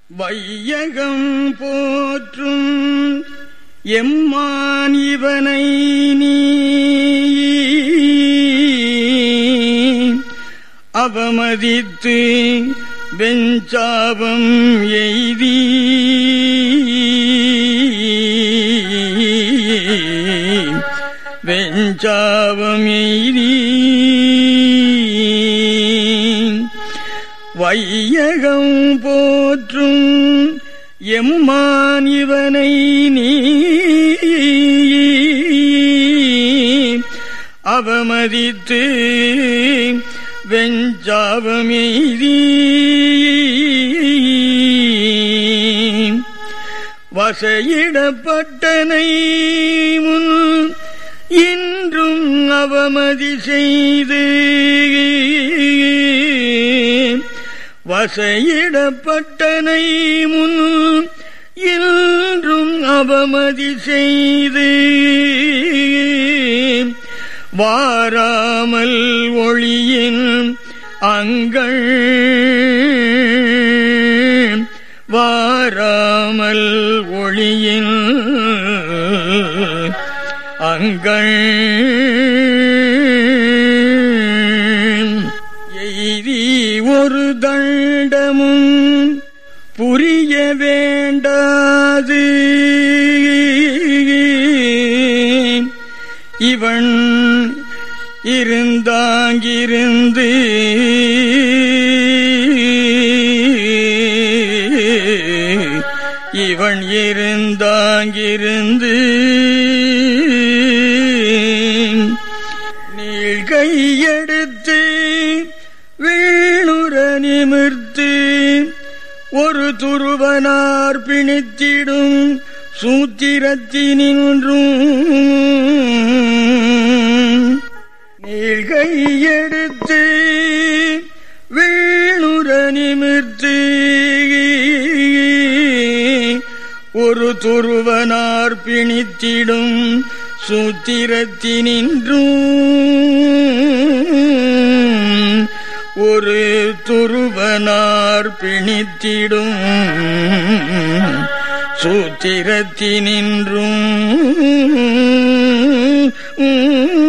வையகம் போற்றும் எம்மான் இவனை நீ அவமதித்து வெஞ்சாபம் எய்தி வெஞ்சாபம் எய்தி வையகம் போற்றும் எம்மான் இவனை நீ அவமதித்து வெஞ்சாபமெய்தி வசையிடப்பட்டனை முன் இன்றும் அவமதி செய்து வசையிடப்பட்டனை முன் இன்றும் அவமதி செய்து வாராமல் ஒளியின் அங்கள் வாராமல் ஒளியின் அங்கள் எய்தி ஒரு தண்டமும் புரிய வேண்டாது இவன் இருந்தாங்கிருந்து இவன் இருந்தாங்கிருந்து நீழ்கையெடுத்து வீணுற நிமிர்த்து ஒரு துருவனார் பிணித்திடும் சூத்திரத்தினின்றும் நீழ்கை எடுத்து வீணுற நிமிர்த்து ஒரு துருவனார் பிணித்திடும் சூத்திரத்தினின்றும் ஒரு துருவனார் பிணித்திடும் சூத்திரத்தினின்றும்